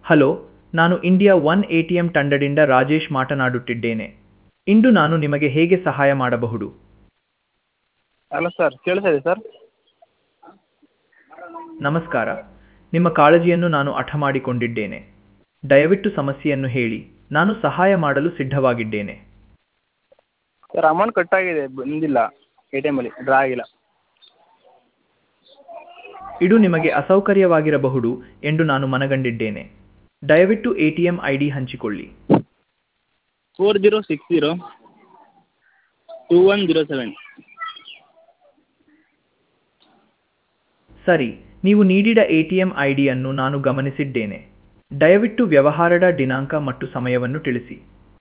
hello ನಾನು India one A T M ತಂಡದಿಂದ ರಾಜೇಶ್ ಮಾತನಾಡುತ್ತಿದ್ದೇನೆ ಇಂದು ನಾನು ನಿಮಗೆ ಹೇಗೆ ಸಹಾಯ ಮಾಡಬಹುದು ಹಲೋ ಸರ್ ಕೇಳಿಸ್ತಾ ಇದೆ ಸರ್ ನಮಸ್ಕಾರ ನಿಮ್ಮ ಕಾಳಜಿಯನ್ನು ನಾನು ಅರ್ಥ ಮಾಡಿಕೊಂಡಿದ್ದೇನೆ ದಯವಿಟ್ಟು ಸಮಸ್ಯೆಯನ್ನು ಹೇಳಿ ನಾನು ಸಹಾಯ ಮಾಡಲು ಸಿದ್ಧವಾಗಿದ್ದೇನೆ ಸರ್ ಅಮೌಂಟ್ ಕಟ್ಟಾಗಿದೆ ಬಂದಿಲ್ಲ ಎ ಟಿ ಎಮಲ್ಲಿ ಡ್ರಾ ಆಗಿಲ್ಲ ಇದು ನಿಮಗೆ ಅಸೌಕರ್ಯವಾಗಿರಬಹುದು ಎಂದು ನಾನು ಮನಗಂಡಿದ್ದೇನೆ ದಯವಿಟ್ಟು A T M I D ಹಂಚಿಕೊಳ್ಳಿ four zero six zero two one zero seven ಸರಿ ನೀವು ನೀಡಿದ ಎ ಟಿ ಎಂ ಐ ಡಿಯನ್ನು ನಾನು ಗಮನಿಸಿದ್ದೇನೆ ದಯವಿಟ್ಟು ವ್ಯವಹಾರದ ದಿನಾಂಕ ಮತ್ತು ಸಮಯವನ್ನು ತಿಳಿಸಿ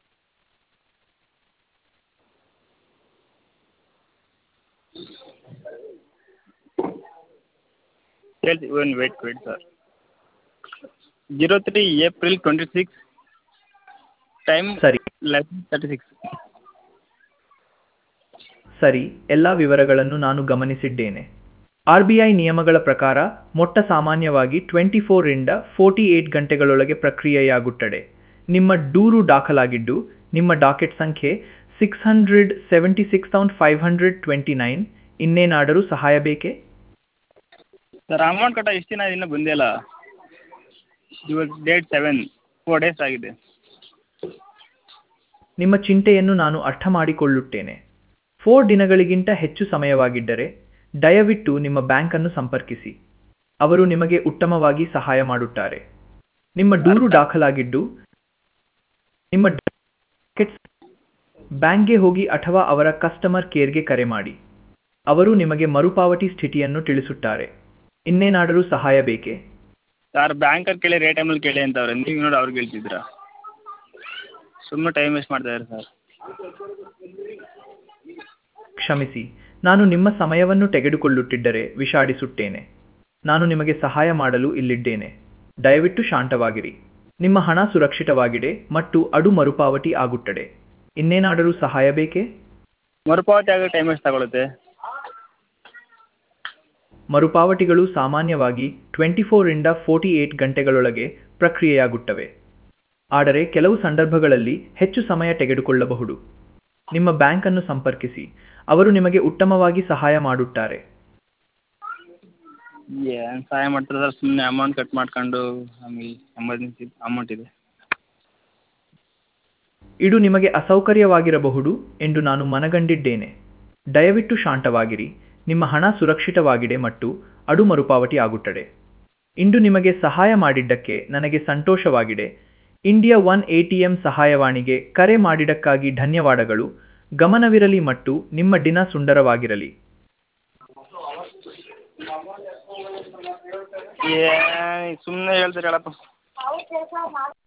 ಹೇಳ್ತಿ one wait wait sir zero three April twenty six time ಸರಿ ಲೆವೆನ್ ತರ್ಟಿ ಸಿಕ್ಸ್ ಸರಿ ಎಲ್ಲ ವಿವರಗಳನ್ನು ನಾನು ಗಮನಿಸಿದ್ದೇನೆ ಆರ್ ಬಿ ಐ ನಿಯಮಗಳ ಪ್ರಕಾರ ಮೊಟ್ಟ ಸಾಮಾನ್ಯವಾಗಿ ಟ್ವೆಂಟಿ ಫೋರಿಂದ ಫೋರ್ಟಿ ಏಟ್ ಗಂಟೆಗಳೊಳಗೆ ಪ್ರಕ್ರಿಯೆಯಾಗುತ್ತದೆ ನಿಮ್ಮ ದೂರು ದಾಖಲಾಗಿದ್ದು ನಿಮ್ಮ ಡಾಕೆಟ್ ಸಂಖ್ಯೆ six hundred seventy six thousand five hundred twenty nine ಇನ್ನೇನಾದರೂ ಸಹಾಯ ಬೇಕೇ ಸರ್ ಅಮೌಂಟ್ ಕಟ್ಟ ಎಷ್ಟು ದಿನ ಇನ್ನೂ ಬಂದೇ ಇಲ್ಲ ಇವಾಗ ಡೇಟ್ ಸೆವೆನ್ ಫೋರ್ ಡೇಸ್ ಆಗಿದೆ ನಿಮ್ಮ ಚಿಂತೆಯನ್ನು ನಾನು ಅರ್ಥ ಮಾಡಿಕೊಳ್ಳುತ್ತೇನೆ ಫೋರ್ ದಿನಗಳಿಗಿಂತ ಹೆಚ್ಚು ಸಮಯವಾಗಿದ್ದರೆ ದಯವಿಟ್ಟು ನಿಮ್ಮ ಬ್ಯಾಂಕನ್ನು ಸಂಪರ್ಕಿಸಿ ಅವರು ನಿಮಗೆ ಉತ್ತಮವಾಗಿ ಸಹಾಯ ಮಾಡುತ್ತಾರೆ ನಿಮ್ಮ ದೂರು ದಾಖಲಾಗಿದ್ದು ನಿಮ್ಮ ಡಾಕೆಟ್ ಬ್ಯಾಂಕ್ಗೆ ಹೋಗಿ ಅಥವಾ ಅವರ ಕಸ್ಟಮರ್ ಕೇರ್ಗೆ ಕರೆ ಮಾಡಿ ಅವರು ನಿಮಗೆ ಮರುಪಾವತಿ ಸ್ಥಿತಿಯನ್ನು ತಿಳಿಸುತ್ತಾರೆ ಇನ್ನೇನಾದರೂ ಸಹಾಯ ಬೇಕೇ ಸರ್ ಬ್ಯಾಂಕಲ್ಲಿ ಕೇಳಿ ರೇಟ್ ಟೈಮಲ್ಲಿ ಕೇಳಿ ಅಂತವ್ರೆ ನೀವು ನೋಡಿ ಅವ್ರಿಗೆ ಹೇಳ್ತಿದ್ದೀರಾ ಸುಮ್ಮನೆ ಟೈಮ್ ವೇಸ್ಟ್ ಮಾಡ್ತಾಯಿದ್ದಾರೆ ಸರ್ ಕ್ಷಮಿಸಿ ನಾನು ನಿಮ್ಮ ಸಮಯವನ್ನು ತೆಗೆದುಕೊಳ್ಳುತ್ತಿದ್ದರೆ ವಿಷಾದಿಸುತ್ತೇನೆ ನಾನು ನಿಮಗೆ ಸಹಾಯ ಮಾಡಲು ಇಲ್ಲಿದ್ದೇನೆ ದಯವಿಟ್ಟು ಶಾಂತವಾಗಿರಿ ನಿಮ್ಮ ಹಣ ಸುರಕ್ಷಿತವಾಗಿದೆ ಮತ್ತು ಅದು ಮರುಪಾವತಿ ಆಗುತ್ತದೆ ಇನ್ನೇನಾದರೂ ಸಹಾಯ ಬೇಕೇ ಮರುಪಾವತಿ ಆಗೋ ಟೈಮ್ ಎಷ್ಟು ತಗೊಳುತ್ತೆ ಮರುಪಾವತಿಗಳು ಸಾಮಾನ್ಯವಾಗಿ ಟ್ವೆಂಟಿ ಫೋರಿಂದ ಫೋರ್ಟಿ ಏಟ್ ಗಂಟೆಗಳೊಳಗೆ ಪ್ರಕ್ರಿಯೆಯಾಗುತ್ತವೆ ಆದರೆ ಕೆಲವು ಸಂದರ್ಭಗಳಲ್ಲಿ ಹೆಚ್ಚು ಸಮಯ ತೆಗೆದುಕೊಳ್ಳಬಹುದು ನಿಮ್ಮ ಬ್ಯಾಂಕನ್ನು ಸಂಪರ್ಕಿಸಿ ಅವರು ನಿಮಗೆ ಉತ್ತಮವಾಗಿ ಸಹಾಯ ಮಾಡುತ್ತಾರೆ ಏನು ಸಹಾಯ ಮಾಡ್ತಾರೆ ಸರ್ ಸುಮ್ಮನೆ ಅಮೌಂಟ್ ಕಟ್ ಮಾಡ್ಕೊಂಡು ನಮಗೆ ಎಮರ್ಜೆನ್ಸಿ ಅಮೌಂಟ್ ಇದೆ ಇದು ನಿಮಗೆ ಅಸೌಕರ್ಯವಾಗಿರಬಹುದು ಎಂದು ನಾನು ಮನಗಂಡಿದ್ದೇನೆ ದಯವಿಟ್ಟು ಶಾಂತವಾಗಿರಿ ನಿಮ್ಮ ಹಣ ಸುರಕ್ಷಿತವಾಗಿದೆ ಮತ್ತು ಅದು ಮರುಪಾವತಿ ಆಗುತ್ತದೆ ಇಂದು ನಿಮಗೆ ಸಹಾಯ ಮಾಡಿದ್ದಕ್ಕೆ ನನಗೆ ಸಂತೋಷವಾಗಿದೆ India one A T M ಸಹಾಯವಾಣಿಗೆ ಕರೆ ಮಾಡಿದ್ದಕ್ಕಾಗಿ ಧನ್ಯವಾದಗಳು ಗಮನವಿರಲಿ ಮತ್ತು ನಿಮ್ಮ ದಿನ ಸುಂದರವಾಗಿರಲಿ ಏ ಸುಮ್ಮನೆ ಹೇಳ್ತೀರಿ ಹೇಳಪ್ಪ